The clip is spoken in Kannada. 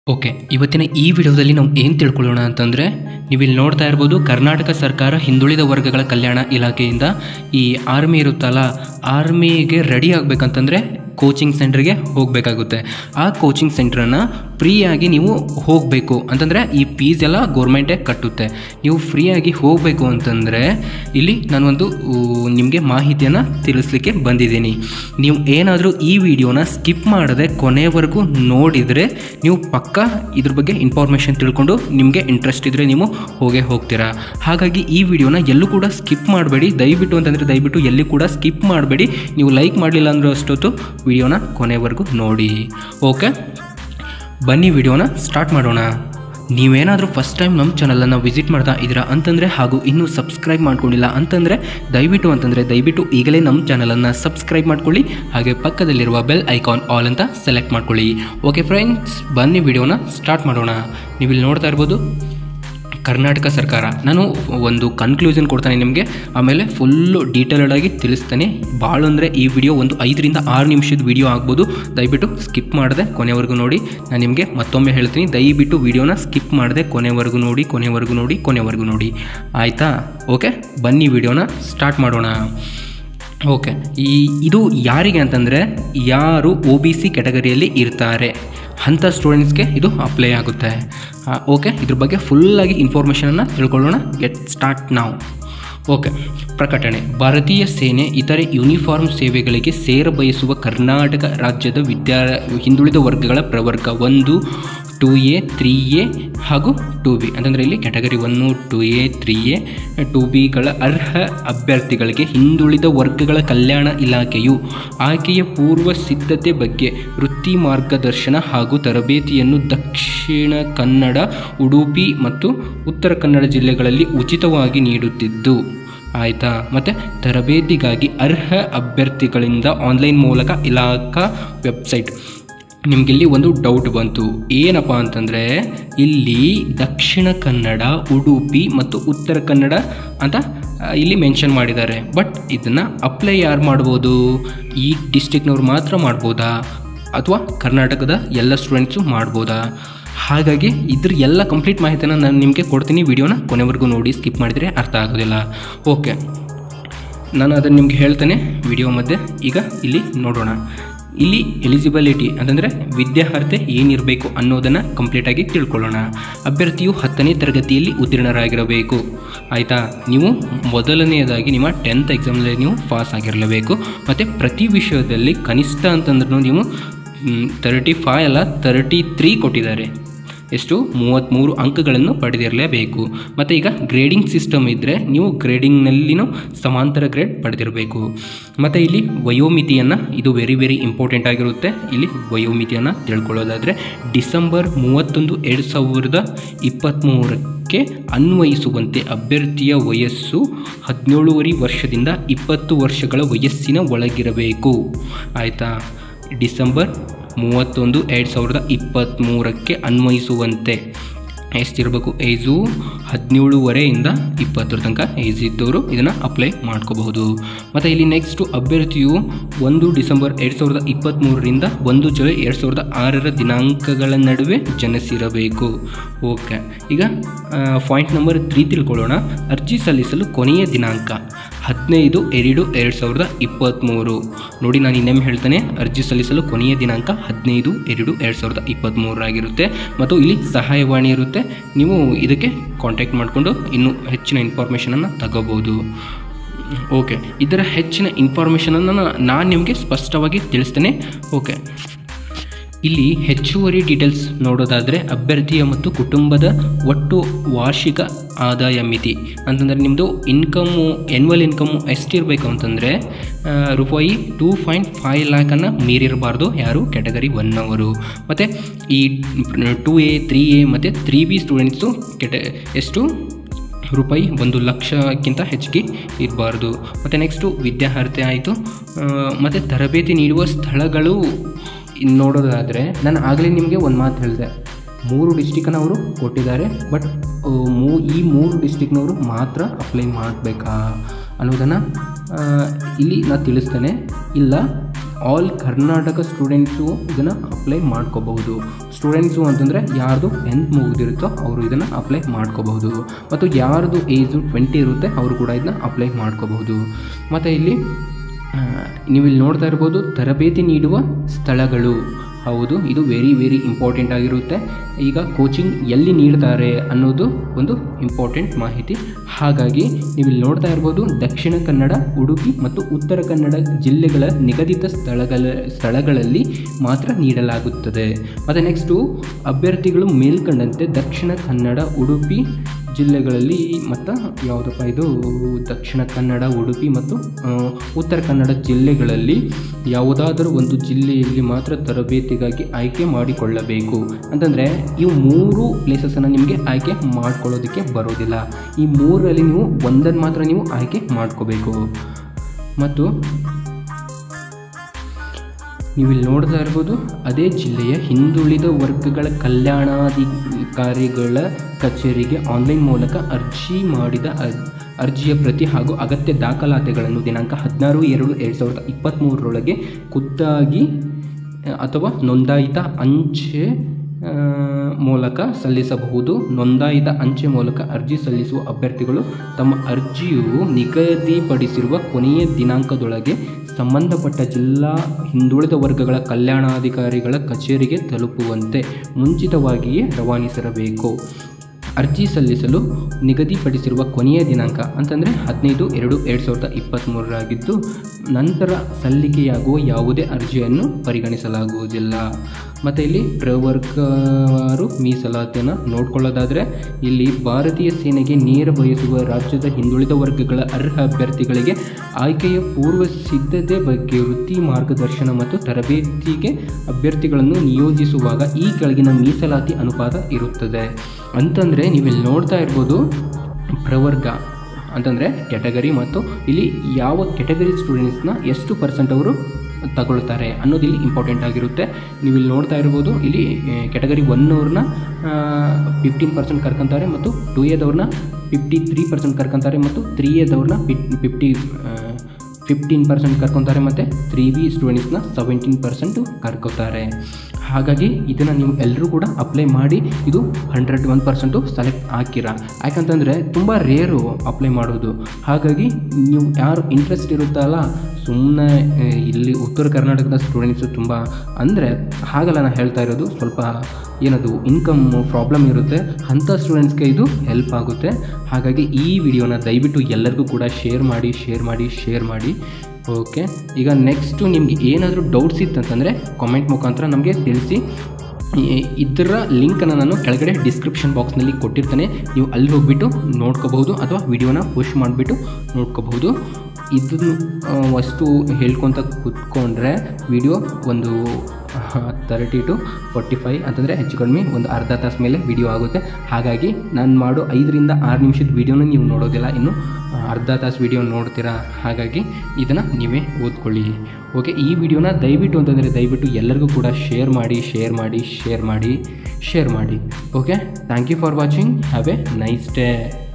ಓಕೆ ಇವತ್ತಿನ ಈ ವಿಡಿಯೋದಲ್ಲಿ ನಾವು ಏನು ತಿಳ್ಕೊಳ್ಳೋಣ ಅಂತಂದರೆ ನೀವು ಇಲ್ಲಿ ನೋಡ್ತಾ ಇರ್ಬೋದು ಕರ್ನಾಟಕ ಸರ್ಕಾರ ಹಿಂದುಳಿದ ವರ್ಗಗಳ ಕಲ್ಯಾಣ ಇಲಾಖೆಯಿಂದ ಈ ಆರ್ಮಿ ಇರುತ್ತಲ್ಲ ಆರ್ಮಿಗೆ ರೆಡಿ ಆಗಬೇಕಂತಂದರೆ ಕೋಚಿಂಗ್ ಸೆಂಟ್ರಿಗೆ ಹೋಗಬೇಕಾಗುತ್ತೆ ಆ ಕೋಚಿಂಗ್ ಸೆಂಟ್ರನ್ನು ಫ್ರೀಯಾಗಿ ನೀವು ಹೋಗಬೇಕು ಅಂತಂದರೆ ಈ ಫೀಸ್ ಎಲ್ಲ ಗೋರ್ಮೆಂಟೇ ಕಟ್ಟುತ್ತೆ ನೀವು ಫ್ರೀಯಾಗಿ ಹೋಗಬೇಕು ಅಂತಂದರೆ ಇಲ್ಲಿ ನಾನೊಂದು ನಿಮಗೆ ಮಾಹಿತಿಯನ್ನು ತಿಳಿಸ್ಲಿಕ್ಕೆ ಬಂದಿದ್ದೀನಿ ನೀವು ಏನಾದರೂ ಈ ವಿಡಿಯೋನ ಸ್ಕಿಪ್ ಮಾಡದೆ ಕೊನೆವರೆಗೂ ನೋಡಿದರೆ ನೀವು ಪಕ್ಕ ಇದ್ರ ಬಗ್ಗೆ ಇನ್ಫಾರ್ಮೇಷನ್ ತಿಳ್ಕೊಂಡು ನಿಮಗೆ ಇಂಟ್ರೆಸ್ಟ್ ಇದ್ದರೆ ನೀವು ಹೋಗೇ ಹೋಗ್ತೀರಾ ಹಾಗಾಗಿ ಈ ವಿಡಿಯೋನ ಎಲ್ಲೂ ಕೂಡ ಸ್ಕಿಪ್ ಮಾಡಬೇಡಿ ದಯವಿಟ್ಟು ಅಂತಂದರೆ ದಯವಿಟ್ಟು ಎಲ್ಲಿ ಕೂಡ ಸ್ಕಿಪ್ ಮಾಡಬೇಡಿ ನೀವು ಲೈಕ್ ಮಾಡಲಿಲ್ಲ ಅಂದ್ರೆ ಅಷ್ಟೊತ್ತು ವಿಡಿಯೋನ ಕೊನೆವರೆಗೂ ನೋಡಿ ಓಕೆ ಬನ್ನಿ ವಿಡಿಯೋನ ಸ್ಟಾರ್ಟ್ ಮಾಡೋಣ ನೀವೇನಾದರೂ ಫಸ್ಟ್ ಟೈಮ್ ನಮ್ಮ ಚಾನಲನ್ನು ವಿಸಿಟ್ ಮಾಡ್ತಾ ಇದ್ದೀರಾ ಅಂತಂದರೆ ಹಾಗೂ ಇನ್ನೂ ಸಬ್ಸ್ಕ್ರೈಬ್ ಮಾಡ್ಕೊಂಡಿಲ್ಲ ಅಂತಂದರೆ ದಯವಿಟ್ಟು ಅಂತಂದರೆ ದಯವಿಟ್ಟು ಈಗಲೇ ನಮ್ಮ ಚಾನಲನ್ನು ಸಬ್ಸ್ಕ್ರೈಬ್ ಮಾಡ್ಕೊಳ್ಳಿ ಹಾಗೆ ಪಕ್ಕದಲ್ಲಿರುವ ಬೆಲ್ ಐಕಾನ್ ಆಲ್ ಅಂತ ಸೆಲೆಕ್ಟ್ ಮಾಡ್ಕೊಳ್ಳಿ ಓಕೆ ಫ್ರೆಂಡ್ಸ್ ಬನ್ನಿ ವಿಡಿಯೋನ ಸ್ಟಾರ್ಟ್ ಮಾಡೋಣ ನೀವು ಇಲ್ಲಿ ನೋಡ್ತಾ ಇರ್ಬೋದು ಕರ್ನಾಟಕ ಸರ್ಕಾರ ನಾನು ಒಂದು ಕನ್ಕ್ಲೂಷನ್ ಕೊಡ್ತಾನೆ ನಿಮಗೆ ಆಮೇಲೆ ಫುಲ್ಲು ಡೀಟೇಲ್ಡ್ ಆಗಿ ತಿಳಿಸ್ತಾನೆ ಭಾಳ ಅಂದರೆ ಈ ವಿಡಿಯೋ ಒಂದು ಐದರಿಂದ ಆರು ನಿಮಿಷದ ವಿಡಿಯೋ ಆಗ್ಬೋದು ದಯವಿಟ್ಟು ಸ್ಕಿಪ್ ಮಾಡದೆ ಕೊನೆವರೆಗೂ ನೋಡಿ ನಾನು ನಿಮಗೆ ಮತ್ತೊಮ್ಮೆ ಹೇಳ್ತೀನಿ ದಯವಿಟ್ಟು ವಿಡಿಯೋನ ಸ್ಕಿಪ್ ಮಾಡದೆ ಕೊನೆವರೆಗೂ ನೋಡಿ ಕೊನೆವರೆಗೂ ನೋಡಿ ಕೊನೆವರೆಗೂ ನೋಡಿ ಆಯಿತಾ ಓಕೆ ಬನ್ನಿ ವಿಡಿಯೋನ ಸ್ಟಾರ್ಟ್ ಮಾಡೋಣ ಓಕೆ ಈ ಇದು ಯಾರಿಗೆ ಅಂತಂದರೆ ಯಾರು ಒ ಬಿ ಸಿ ಕ್ಯಾಟಗರಿಯಲ್ಲಿ ಇರ್ತಾರೆ ಅಂಥ ಸ್ಟೂಡೆಂಟ್ಸ್ಗೆ ಇದು ಅಪ್ಲೈ ಆಗುತ್ತೆ ಓಕೆ ಇದ್ರ ಬಗ್ಗೆ ಫುಲ್ಲಾಗಿ ಇನ್ಫಾರ್ಮೇಷನನ್ನು ತಿಳ್ಕೊಳ್ಳೋಣ ಗೆಟ್ ಸ್ಟಾರ್ಟ್ ನಾವು ಓಕೆ ಪ್ರಕಟಣೆ ಭಾರತೀಯ ಸೇನೆ ಇತರೆ ಯೂನಿಫಾರ್ಮ್ ಸೇವೆಗಳಿಗೆ ಸೇರಬಯಸುವ ಕರ್ನಾಟಕ ರಾಜ್ಯದ ವಿದ್ಯಾ ಹಿಂದುಳಿದ ವರ್ಗಗಳ ಪ್ರವರ್ಗ ಒಂದು ಟು ಎ ತ್ರೀ ಎ ಹಾಗೂ ಟು ಬಿ ಅಂತಂದರೆ ಇಲ್ಲಿ category one two A three A two ಬಿಗಳ ಅರ್ಹ ಅಭ್ಯರ್ಥಿಗಳಿಗೆ ಹಿಂದುಳಿದ ವರ್ಗಗಳ ಕಲ್ಯಾಣ ಇಲಾಖೆಯು ಆಯ್ಕೆಯ ಪೂರ್ವ ಸಿದ್ಧತೆ ಬಗ್ಗೆ ವೃತ್ತಿ ಮಾರ್ಗದರ್ಶನ ಹಾಗೂ ತರಬೇತಿಯನ್ನು ದಕ್ಷಿಣ ಕನ್ನಡ ಉಡುಪಿ ಮತ್ತು ಉತ್ತರ ಕನ್ನಡ ಜಿಲ್ಲೆಗಳಲ್ಲಿ ಉಚಿತವಾಗಿ ನೀಡುತ್ತಿದ್ದು ಆಯಿತಾ ಮತ್ತು ತರಬೇತಿಗಾಗಿ ಅರ್ಹ ಅಭ್ಯರ್ಥಿಗಳಿಂದ ಆನ್ಲೈನ್ ಮೂಲಕ ಇಲಾಖಾ ವೆಬ್ಸೈಟ್ ನಿಮಗಿಲ್ಲಿ ಒಂದು ಡೌಟ್ ಬಂತು ಏನಪ್ಪ ಅಂತಂದರೆ ಇಲ್ಲಿ ದಕ್ಷಿಣ ಕನ್ನಡ ಉಡುಪಿ ಮತ್ತು ಉತ್ತರ ಕನ್ನಡ ಅಂತ ಇಲ್ಲಿ ಮೆನ್ಷನ್ ಮಾಡಿದ್ದಾರೆ ಬಟ್ ಇದನ್ನು ಅಪ್ಲೈ ಯಾರು ಮಾಡ್ಬೋದು ಈ ಡಿಸ್ಟಿಕ್ನವ್ರು ಮಾತ್ರ ಮಾಡ್ಬೋದಾ ಅಥವಾ ಕರ್ನಾಟಕದ ಎಲ್ಲ ಸ್ಟೂಡೆಂಟ್ಸು ಮಾಡ್ಬೋದಾ ಹಾಗಾಗಿ ಇದ್ರ ಎಲ್ಲ ಕಂಪ್ಲೀಟ್ ಮಾಹಿತಿನ ನಾನು ನಿಮಗೆ ಕೊಡ್ತೀನಿ ವಿಡಿಯೋನ ಕೊನೆವರೆಗೂ ನೋಡಿ ಸ್ಕಿಪ್ ಮಾಡಿದರೆ ಅರ್ಥ ಆಗೋದಿಲ್ಲ ಓಕೆ ನಾನು ಅದನ್ನು ನಿಮ್ಗೆ ಹೇಳ್ತೇನೆ ವಿಡಿಯೋ ಮಧ್ಯೆ ಈಗ ಇಲ್ಲಿ ನೋಡೋಣ ಇಲ್ಲಿ ಎಲಿಜಿಬಿಲಿಟಿ ಅಂತಂದರೆ ವಿದ್ಯಾರ್ಹತೆ ಏನಿರಬೇಕು ಅನ್ನೋದನ್ನು ಕಂಪ್ಲೀಟಾಗಿ ತಿಳ್ಕೊಳ್ಳೋಣ ಅಭ್ಯರ್ಥಿಯು ಹತ್ತನೇ ತರಗತಿಯಲ್ಲಿ ಉತ್ತೀರ್ಣರಾಗಿರಬೇಕು ಆಯಿತಾ ನೀವು ಮೊದಲನೆಯದಾಗಿ ನಿಮ್ಮ ಟೆಂತ್ ಎಕ್ಸಾಮ್ನಲ್ಲಿ ನೀವು ಪಾಸ್ ಆಗಿರಲೇಬೇಕು ಮತ್ತು ಪ್ರತಿ ವಿಷಯದಲ್ಲಿ ಕನಿಷ್ಠ ಅಂತಂದ್ರೂ ನೀವು ತರ್ಟಿ ಫೈ ಅಲ್ಲ ತರ್ಟಿ ತ್ರೀ ಕೊಟ್ಟಿದ್ದಾರೆ ಎಷ್ಟು ಮೂವತ್ತ್ಮೂರು ಅಂಕಗಳನ್ನು ಪಡೆದಿರಲೇಬೇಕು ಮತ್ತು ಈಗ ಗ್ರೇಡಿಂಗ್ ಸಿಸ್ಟಮ್ ಇದ್ದರೆ ನೀವು ಗ್ರೇಡಿಂಗ್ನಲ್ಲಿನೂ ಸಮಾಂತರ ಗ್ರೇಡ್ ಪಡೆದಿರಬೇಕು ಮತ್ತು ಇಲ್ಲಿ ವಯೋಮಿತಿಯನ್ನು ಇದು ವೆರಿ ವೆರಿ ಇಂಪಾರ್ಟೆಂಟ್ ಆಗಿರುತ್ತೆ ಇಲ್ಲಿ ವಯೋಮಿತಿಯನ್ನು ತಿಳ್ಕೊಳ್ಳೋದಾದರೆ ಡಿಸೆಂಬರ್ ಮೂವತ್ತೊಂದು ಎರಡು ಸಾವಿರದ ಇಪ್ಪತ್ತ್ಮೂರಕ್ಕೆ ಅನ್ವಯಿಸುವಂತೆ ಅಭ್ಯರ್ಥಿಯ ವಯಸ್ಸು ಹದಿನೇಳುವರೆ ವರ್ಷದಿಂದ ಇಪ್ಪತ್ತು ವರ್ಷಗಳ ವಯಸ್ಸಿನ ಒಳಗಿರಬೇಕು ಆಯಿತಾ ಡಿಸೆಂಬರ್ ಮೂವತ್ತೊಂದು ಎರಡು ಸಾವಿರದ ಇಪ್ಪತ್ತ್ಮೂರಕ್ಕೆ ಅನ್ವಯಿಸುವಂತೆ ಎಷ್ಟಿರಬೇಕು ಏಜು ಹದಿನೇಳುವರೆಯಿಂದ ಇಪ್ಪತ್ತರ ತನಕ ಏಜ್ ಇದ್ದವರು ಇದನ್ನು ಅಪ್ಲೈ ಮಾಡ್ಕೋಬಹುದು ಮತ್ತು ಇಲ್ಲಿ ನೆಕ್ಸ್ಟು ಅಭ್ಯರ್ಥಿಯು ಒಂದು ಡಿಸೆಂಬರ್ ಎರಡು ಸಾವಿರದ ಇಪ್ಪತ್ತ್ಮೂರರಿಂದ ಒಂದು ಜುಲೈ ಎರಡು ಸಾವಿರದ ಆರರ ದಿನಾಂಕಗಳ ನಡುವೆ ಜನಿಸಿರಬೇಕು ಓಕೆ ಈಗ ಪಾಯಿಂಟ್ ನಂಬರ್ ತ್ರೀ ತಿಳ್ಕೊಳ್ಳೋಣ ಅರ್ಜಿ ಸಲ್ಲಿಸಲು ಕೊನೆಯ ದಿನಾಂಕ ಹದಿನೈದು ಎರಡು ಎರಡು ಸಾವಿರದ ಇಪ್ಪತ್ತ್ಮೂರು ನೋಡಿ ನಾನು ಇನ್ನೊಮ್ಮೆ ಹೇಳ್ತೇನೆ ಅರ್ಜಿ ಸಲ್ಲಿಸಲು ಕೊನೆಯ ದಿನಾಂಕ ಹದಿನೈದು ಎರಡು ಎರಡು ಸಾವಿರದ ಇಪ್ಪತ್ತ್ಮೂರಾಗಿರುತ್ತೆ ಮತ್ತು ಇಲ್ಲಿ ಸಹಾಯವಾಣಿ ಇರುತ್ತೆ ನೀವು ಇದಕ್ಕೆ ಕಾಂಟ್ಯಾಕ್ಟ್ ಮಾಡಿಕೊಂಡು ಇನ್ನೂ ಹೆಚ್ಚಿನ ಇನ್ಫಾರ್ಮೇಷನನ್ನು ತಗೋಬೋದು ಓಕೆ ಇದರ ಹೆಚ್ಚಿನ ಇನ್ಫಾರ್ಮೇಷನನ್ನು ನಾನು ನಿಮಗೆ ಸ್ಪಷ್ಟವಾಗಿ ತಿಳಿಸ್ತೇನೆ ಓಕೆ ಇಲ್ಲಿ ಹೆಚ್ಚುವರಿ ಡೀಟೇಲ್ಸ್ ನೋಡೋದಾದರೆ ಅಭ್ಯರ್ಥಿಯ ಮತ್ತು ಕುಟುಂಬದ ಒಟ್ಟು ವಾರ್ಷಿಕ ಆದಾಯ ಮಿತಿ ಅಂತಂದರೆ ನಿಮ್ಮದು ಇನ್ಕಮ್ಮು ಎನ್ವಲ್ ಇನ್ಕಮ್ಮು ಎಷ್ಟಿರಬೇಕು ಅಂತಂದರೆ ರೂಪಾಯಿ ಟೂ ಪಾಯಿಂಟ್ ಫೈವ್ ಲ್ಯಾಕನ್ನು ಮೀರಿರಬಾರ್ದು ಯಾರು ಕ್ಯಾಟಗರಿ ಒನ್ ಅವರು ಮತ್ತು ಈ ಟೂ ಎ ತ್ರೀ ಎ ಮತ್ತು ತ್ರೀ ಬಿ ಸ್ಟೂಡೆಂಟ್ಸು ಕೆಟ ಎಷ್ಟು ರೂಪಾಯಿ ಒಂದು ಲಕ್ಷಕ್ಕಿಂತ ಹೆಚ್ಚಿಗೆ ಇರಬಾರ್ದು ಮತ್ತು ನೆಕ್ಸ್ಟು ವಿದ್ಯಾರ್ಹತೆ ಆಯಿತು ಮತ್ತು ತರಬೇತಿ ನೀಡುವ ಸ್ಥಳಗಳು ಇನ್ನು ನೋಡೋದಾದರೆ ನಾನು ಆಗಲೇ ನಿಮಗೆ ಒಂದು ಮಾತು ಹೇಳಿದೆ ಮೂರು ಡಿಸ್ಟಿಕನ್ನು ಅವರು ಕೊಟ್ಟಿದ್ದಾರೆ ಬಟ್ ಮೂ ಈ ಮೂರು ಡಿಸ್ಟಿಕ್ನವರು ಮಾತ್ರ ಅಪ್ಲೈ ಮಾಡಬೇಕಾ ಅನ್ನೋದನ್ನು ಇಲ್ಲಿ ನಾನು ತಿಳಿಸ್ತೇನೆ ಇಲ್ಲ ಆಲ್ ಕರ್ನಾಟಕ ಸ್ಟೂಡೆಂಟ್ಸು ಇದನ್ನು ಅಪ್ಲೈ ಮಾಡ್ಕೋಬಹುದು ಸ್ಟೂಡೆಂಟ್ಸು ಅಂತಂದರೆ ಯಾರ್ದು ಟೆಂತ್ ಮುಗಿದಿರುತ್ತೋ ಅವರು ಇದನ್ನು ಅಪ್ಲೈ ಮಾಡ್ಕೋಬಹುದು ಮತ್ತು ಯಾರ್ದು ಏಜು ಟ್ವೆಂಟಿ ಇರುತ್ತೆ ಅವರು ಕೂಡ ಇದನ್ನ ಅಪ್ಲೈ ಮಾಡ್ಕೋಬಹುದು ಮತ್ತು ಇಲ್ಲಿ ಆ, ನೀವು ಇಲ್ಲಿ ನೋಡ್ತಾ ಇರ್ಬೋದು ತರಬೇತಿ ನೀಡುವ ಸ್ಥಳಗಳು ಹೌದು ಇದು ವೆರಿ ವೆರಿ ಇಂಪಾರ್ಟೆಂಟ್ ಆಗಿರುತ್ತೆ ಈಗ ಕೋಚಿಂಗ್ ಎಲ್ಲಿ ನೀಡ್ತಾರೆ ಅನ್ನೋದು ಒಂದು ಇಂಪಾರ್ಟೆಂಟ್ ಮಾಹಿತಿ ಹಾಗಾಗಿ ನೀವು ಇಲ್ಲಿ ನೋಡ್ತಾ ಇರ್ಬೋದು ದಕ್ಷಿಣ ಕನ್ನಡ ಉಡುಪಿ ಮತ್ತು ಉತ್ತರ ಕನ್ನಡ ಜಿಲ್ಲೆಗಳ ನಿಗದಿತ ಸ್ಥಳಗಳ ಸ್ಥಳಗಳಲ್ಲಿ ಮಾತ್ರ ನೀಡಲಾಗುತ್ತದೆ ಮತ್ತು ನೆಕ್ಸ್ಟು ಅಭ್ಯರ್ಥಿಗಳು ಮೇಲ್ಕಂಡಂತೆ ದಕ್ಷಿಣ ಕನ್ನಡ ಉಡುಪಿ ಜಿಲ್ಲೆಗಳಲ್ಲಿ ಮತ್ತು ಯಾವುದಪ್ಪ ಇದು ದಕ್ಷಿಣ ಕನ್ನಡ ಉಡುಪಿ ಮತ್ತು ಆ, ಉತ್ತರ ಕನ್ನಡ ಜಿಲ್ಲೆಗಳಲ್ಲಿ ಯಾವುದಾದರೂ ಒಂದು ಜಿಲ್ಲೆಯಲ್ಲಿ ಮಾತ್ರ ತರಬೇತಿಗಾಗಿ ಆಯ್ಕೆ ಮಾಡಿಕೊಳ್ಳಬೇಕು ಅಂತಂದರೆ ಇವು ಮೂರು ಪ್ಲೇಸಸನ್ನು ನಿಮಗೆ ಆಯ್ಕೆ ಮಾಡ್ಕೊಳ್ಳೋದಕ್ಕೆ ಬರೋದಿಲ್ಲ ಈ ಮೂರರಲ್ಲಿ ನೀವು ಒಂದನ್ನು ಮಾತ್ರ ನೀವು ಆಯ್ಕೆ ಮಾಡ್ಕೋಬೇಕು ಮತ್ತು ನೀವು ಇಲ್ಲಿ ನೋಡ್ತಾ ಇರ್ಬೋದು ಅದೇ ಜಿಲ್ಲೆಯ ಹಿಂದುಳಿದ ವರ್ಗಗಳ ಕಲ್ಯಾಣಾಧಿಕಾರಿಗಳ ಕಚೇರಿಗೆ ಆನ್ಲೈನ್ ಮೂಲಕ ಅರ್ಜಿ ಮಾಡಿದ ಅರ್- ಅರ್ಜಿಯ ಪ್ರತಿ ಹಾಗೂ ಅಗತ್ಯ ದಾಖಲಾತಿಗಳನ್ನು ದಿನಾಂಕ ಹದಿನಾರು ಎರಡು ಎರಡು ಸಾವಿರದ ಇಪ್ಪತ್ತ್ಮೂರರೊಳಗೆ ಖುದ್ದಾಗಿ ಅ, ಅಥವಾ ನೋಂದಾಯಿತ ಅಂಚೆ ಆ, ಮೂಲಕ ಸಲ್ಲಿಸಬಹುದು ನೋಂದಾಯಿತ ಅಂಚೆ ಮೂಲಕ ಅರ್ಜಿ ಸಲ್ಲಿಸುವ ಅಭ್ಯರ್ಥಿಗಳು ತಮ್ಮ ಅರ್ಜಿಯು ನಿಗದಿಪಡಿಸಿರುವ ಕೊನೆಯ ದಿನಾಂಕದೊಳಗೆ ಸಂಬಂಧಪಟ್ಟ ಜಿಲ್ಲಾ ಹಿಂದುಳಿದ ವರ್ಗಗಳ ಕಲ್ಯಾಣಾಧಿಕಾರಿಗಳ ಕಚೇರಿಗೆ ತಲುಪುವಂತೆ ಮುಂಚಿತವಾಗಿಯೇ ರವಾನಿಸಿರಬೇಕು ಅರ್ಜಿ ಸಲ್ಲಿಸಲು ನಿಗದಿಪಡಿಸಿರುವ ಕೊನೆಯ ದಿನಾಂಕ ಅಂತಂದರೆ ಹದಿನೈದು ಎರಡು ಎರಡು ಸಾವಿರದ ಇಪ್ಪತ್ತ್ಮೂರರಾಗಿದ್ದು ನಂತರ ಸಲ್ಲಿಕೆಯಾಗುವ ಯಾವುದೇ ಅರ್ಜಿಯನ್ನು ಪರಿಗಣಿಸಲಾಗುವುದಿಲ್ಲ ಮತ್ತು ಇಲ್ಲಿ ಪ್ರವರ್ಗವಾರು ಮೀಸಲಾತಿಯನ್ನು ನೋಡ್ಕೊಳ್ಳೋದಾದರೆ ಇಲ್ಲಿ ಭಾರತೀಯ ಸೇನೆಗೆ ನೇರ ಬಯಸುವ ರಾಜ್ಯದ ಹಿಂದುಳಿದ ವರ್ಗಗಳ ಅರ್ಹ ಅಭ್ಯರ್ಥಿಗಳಿಗೆ ಆಯ್ಕೆಯ ಪೂರ್ವ ಸಿದ್ಧತೆ ಬಗ್ಗೆ ವೃತ್ತಿ ಮಾರ್ಗದರ್ಶನ ಮತ್ತು ತರಬೇತಿಗೆ ಅಭ್ಯರ್ಥಿಗಳನ್ನು ನಿಯೋಜಿಸುವಾಗ ಈ ಕೆಳಗಿನ ಮೀಸಲಾತಿ ಅನುಪಾತ ಇರುತ್ತದೆ ಅಂತಂದರೆ ನೀವಿಲ್ಲಿ ನೋಡ್ತಾ ಇರ್ಬೋದು ಪ್ರವರ್ಗ ಅಂತಂದರೆ ಕೆಟಗರಿ ಮತ್ತು ಇಲ್ಲಿ ಯಾವ ಕೆಟಗರಿ ಸ್ಟೂಡೆಂಟ್ಸ್ನ ಎಷ್ಟು ಪರ್ಸೆಂಟ್ ಅವರು ತಗೊಳ್ತಾರೆ ಅನ್ನೋದು ಇಲ್ಲಿ ಇಂಪಾರ್ಟೆಂಟ್ ಆಗಿರುತ್ತೆ ನೀವು ಇಲ್ಲಿ ನೋಡ್ತಾ ಇರ್ಬೋದು ಇಲ್ಲಿ ಕೆಟಗರಿ ಒನ್ ಅವ್ರನ್ನ ಫಿಫ್ಟೀನ್ ಪರ್ಸೆಂಟ್ ಕರ್ಕೊಂತಾರೆ ಮತ್ತು ಟು ಎದವ್ರನ್ನ ಫಿಫ್ಟಿ ತ್ರೀ ಪರ್ಸೆಂಟ್ ಕರ್ಕೊಂತಾರೆ ಮತ್ತು ತ್ರೀ ಎದವ್ರನ್ನ ಫಿಫ್ಟಿ ಫಿಫ್ಟೀನ್ ಪರ್ಸೆಂಟ್ ಕರ್ಕೊತಾರೆ ಮತ್ತು ತ್ರೀ ಬಿ ಸ್ಟೂಡೆಂಟ್ಸ್ನ ಸೆವೆಂಟೀನ್ ಪರ್ಸೆಂಟು ಕರ್ಕೋತಾರೆ ಹಾಗಾಗಿ ಇದನ್ನು ನೀವು ಎಲ್ಲರೂ ಕೂಡ ಅಪ್ಲೈ ಮಾಡಿ ಇದು ಹಂಡ್ರೆಡ್ ಒನ್ ಪರ್ಸೆಂಟು ಸೆಲೆಕ್ಟ್ ಹಾಕಿರ ಯಾಕಂತಂದರೆ ತುಂಬ ರೇರು ಅಪ್ಲೈ ಮಾಡೋದು ಹಾಗಾಗಿ ನೀವು ಯಾರು ಇಂಟ್ರೆಸ್ಟ್ ಇರುತ್ತಲ್ಲ ಸುಮ್ಮನೆ ಇಲ್ಲಿ ಉತ್ತರ ಕರ್ನಾಟಕದ ಸ್ಟೂಡೆಂಟ್ಸು ತುಂಬ ಅಂದರೆ ಹಾಗಲ್ಲ ನಾನು ಹೇಳ್ತಾ ಇರೋದು ಸ್ವಲ್ಪ ಏನದು ಇನ್ಕಮ್ ಪ್ರಾಬ್ಲಮ್ ಇರುತ್ತೆ ಅಂಥ ಸ್ಟೂಡೆಂಟ್ಸ್ಗೆ ಇದು ಹೆಲ್ಪ್ ಆಗುತ್ತೆ ಹಾಗಾಗಿ ಈ ವಿಡಿಯೋನ ದಯವಿಟ್ಟು ಎಲ್ಲರಿಗೂ ಕೂಡ ಶೇರ್ ಮಾಡಿ ಶೇರ್ ಮಾಡಿ ಶೇರ್ ಮಾಡಿ ಓಕೆ ಈಗ ನೆಕ್ಸ್ಟು ನಿಮ್ಗೆ ಏನಾದರೂ ಡೌಟ್ಸ್ ಇತ್ತಂತಂದರೆ ಕಾಮೆಂಟ್ ಮುಖಾಂತರ ನಮಗೆ ತಿಳಿಸಿ ಈ- ಇದರ ಲಿಂಕನ್ನು ನಾನು ಕೆಳಗಡೆ ಡಿಸ್ಕ್ರಿಪ್ಷನ್ ಬಾಕ್ಸ್ನಲ್ಲಿ ಕೊಟ್ಟಿರ್ತೇನೆ ನೀವು ಅಲ್ಲಿ ಹೋಗ್ಬಿಟ್ಟು ನೋಡ್ಕೋಬಹುದು ಅಥವಾ ವಿಡಿಯೋನ ಪುಷ್ ಮಾಡಿಬಿಟ್ಟು ನೋಡ್ಕೋಬಹುದು ಇದನ್ನು ಆ, ಅಷ್ಟು ಹೇಳ್ಕೊತ ಕೂತ್ಕೊಂಡ್ರೆ ವಿಡಿಯೋ ಒಂದು ತರ್ಟಿ ಟು ಫೋರ್ಟಿ ಫೈವ್ ಅಂತಂದರೆ ಹೆಚ್ಚು ಕಡಿಮೆ ಒಂದು ಅರ್ಧ ತಾಸು ಮೇಲೆ ವಿಡಿಯೋ ಆಗುತ್ತೆ ಹಾಗಾಗಿ ನಾನು ಮಾಡೋ ಐದರಿಂದ ಆರು ನಿಮಿಷದ ವಿಡಿಯೋನ ನೀವು ನೋಡೋದಿಲ್ಲ ಇನ್ನು ಆ, ಅರ್ಧ ತಾಸು ವಿಡಿಯೋ ನೋಡ್ತೀರಾ ಹಾಗಾಗಿ ಇದನ್ನು ನೀವೇ ಓದ್ಕೊಳ್ಳಿ ಓಕೆ ಈ ವಿಡಿಯೋನ ದಯವಿಟ್ಟು ಅಂತಂದರೆ ದಯವಿಟ್ಟು ಎಲ್ಲರಿಗೂ ಕೂಡ ಶೇರ್ ಮಾಡಿ ಶೇರ್ ಮಾಡಿ ಶೇರ್ ಮಾಡಿ ಶೇರ್ ಮಾಡಿ okay thank you for watching have a nice day